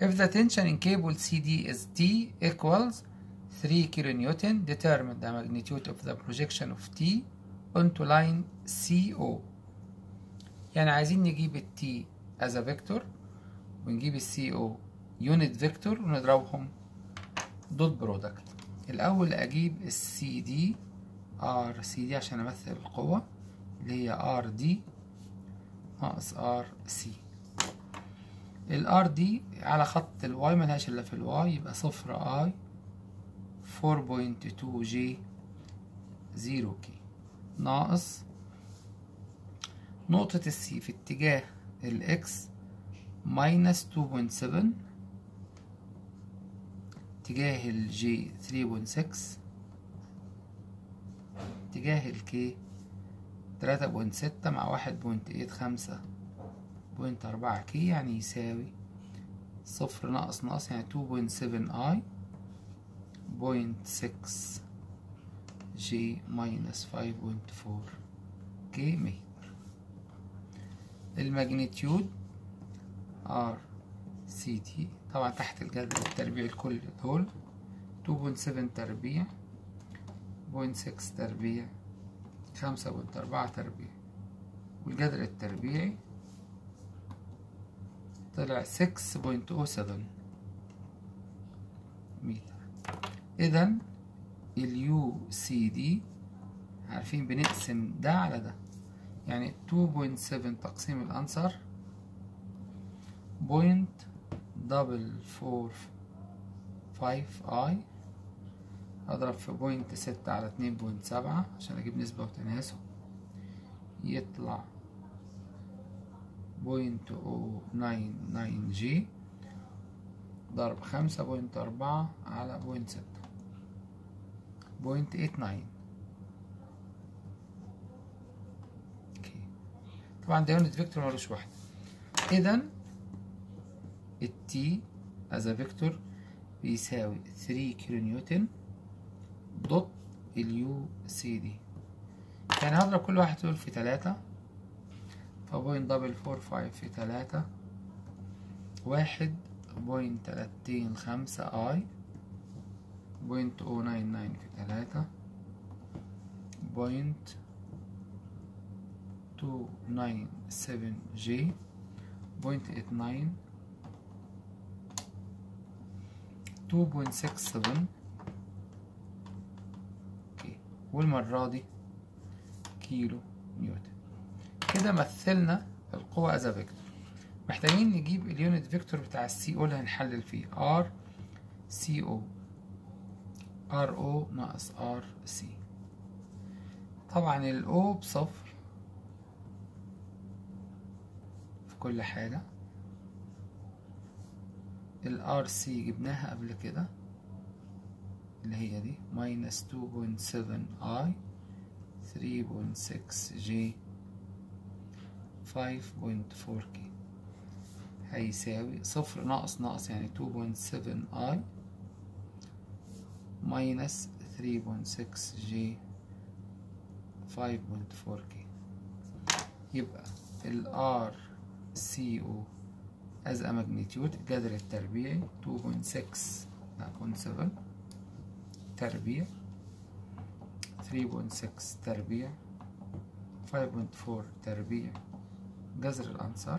If the tension in cable CD is T equals 3 kilonewton, determine the magnitude of the projection of T onto line CO. يعني عايزين نجيب ال T as a vector ونجيب ال CO unit vector ونضربهم دوت برودكت. الأول أجيب ال CD R CD عشان أمثل القوة اللي هي R D ناقص R C. الار دي على خط الواي ملهاش الا في الواي يبقى صفر اي فور بوينت تو جي زيرو كي ناقص نقطة السي في اتجاه الاكس ماينس تو بوينت سفن اتجاه الجي ثري بوينت سكس اتجاه الكي تلاتة بوينت ستة مع واحد بوينت ايت خمسة بوينت أربعة كي يعني يساوي صفر ناقص ناقص يعني تو بوينت سفن اي بوينت سكس جي ماينس فايف بوينت فور كي متر الماجنتيود ار سي تي طبعا تحت الجذر التربيع الكل دول تو بوينت سفن تربيع بوينت سكس تربيع خمسة بوينت أربعة تربيع والجذر التربيعي طلع 6.07 متر اذا اليو سي دي عارفين بنقسم ده على ده يعني 2.7 تقسيم الانصر بوينت دبل فور فايف اي اضرب في بوينت ستة على اتنين بوينت سبعة عشان اجيب نسبة وتناسب يطلع بوينت او ناين ناين جي ضرب خمسة بوينت أربعة على بوينت ستة بوينت ايت ناين طبعا ده يونت فيكتور ملوش واحدة إذا التي از فيكتور بيساوي ثري كيلو نيوتن دوت اليو سي دي يعني هضرب كل واحد دول في تلاتة فبوينت دبل فور فايف في تلاتة واحد بوينت تلاتين خمسة اي بوينت او ناين ناين في تلاتة بوينت تو ناين سفن جي بوينت ايت ناين تو بوينت سكس سفن اوكي والمرة دي كيلو نيوتن كده مثلنا القوة از فيكتور محتاجين نجيب اليونت فيكتور بتاع السي او اللي هنحلل فيه ار سي او ار او ناقص ار سي طبعا الاو بصفر في كل حاجة الار سي جبناها قبل كده اللي هي دي ماينس 2.7 اي 3.6 جي 5.4 كي هيساوي صفر ناقص ناقص يعني 2.7 اي ماينس 3.6 جي 5.4 كي يبقى ال R C O as a magnitude الجذر التربيعي 2.6 لا 0.7 تربيع 3.6 تربيع 5.4 تربيع جذر الأنصار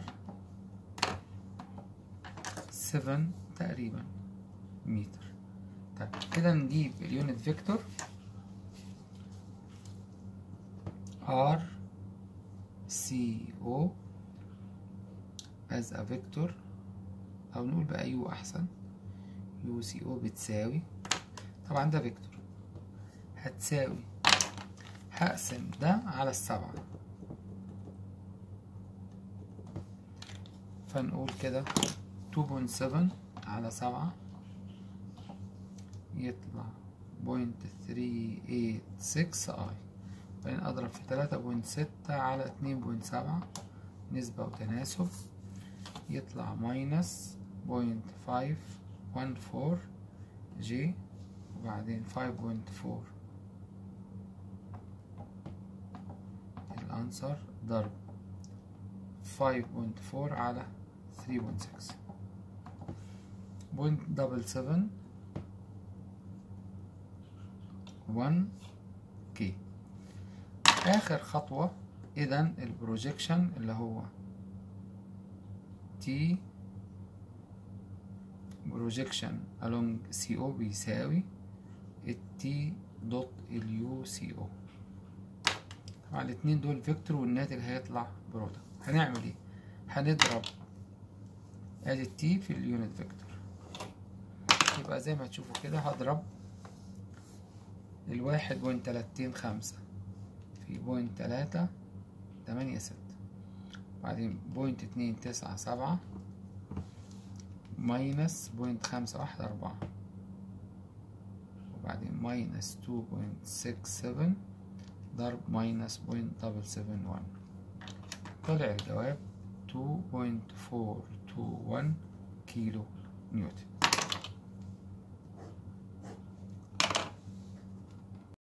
7 تقريبا متر طيب كده نجيب اليونت فيكتور R C O as a vector أو نقول بقى يو أحسن يو سي او بتساوي طبعا ده فيكتور هتساوي هقسم ده على السبعة فنقول كده 2.7 على سبعة يطلع بوينت ثري ايت سكس اي بعدين اضرب في تلاتة بوينت ستة على اتنين بوينت سبعة نسبة وتناسب يطلع ماينس بوينت فايف ون فور جي وبعدين فايف بوينت فور الانسر ضرب 5.4 على 3.6 بوينت دبل سفن ون كي آخر خطوة إذا البروجيكشن اللي هو تي بروجيكشن along CO بيساوي التي دوت اليو سي او طبعا الاتنين دول فيكتور والناتج هيطلع برودكت هنعمل ايه هنضرب ادي التي في اليونت فيكتور يبقى زي ما تشوفوا كده هضرب الواحد بوينت تلاتين خمسة في بوينت تلاتة تمانية ستة بعدين بوينت اتنين تسعة سبعة ماينس بوينت خمسة واحد أربعة وبعدين ماينس تو بوينت سكس سفن ضرب ماينس بوينت دبل سفن ون طلع الجواب تو بوينت فور تو ون كيلو نيوتن